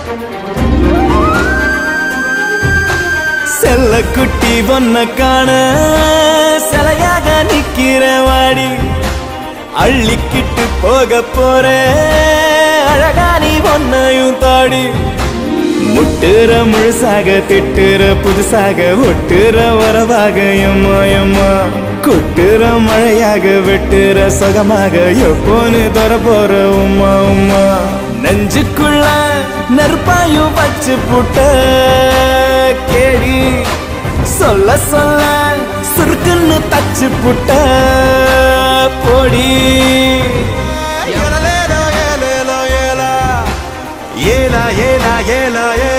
செல்ல குட்டி பொண்ண காண சிலையாக நிக்கிற வாடி அள்ளிக்கிட்டு போக போற அழகா நீ பொண்ணையும் தாடி முட்டுற முழுசாக திட்டுற புதுசாக ஒட்டுற வரவாக எம்மா எம்மா கொட்டுற மழையாக வெட்டுற சுகமாக எப்போன்னு தர போற உம்மா உம்மா நெஞ்சுக்குள்ள நெருப்பாயும் வச்சு புட்ட கேடி சொல்ல சொல்ல சுருக்குன்னு தச்சு புட்ட பொடி ஏலா ஏலா ஏலா ஏலா ஏலா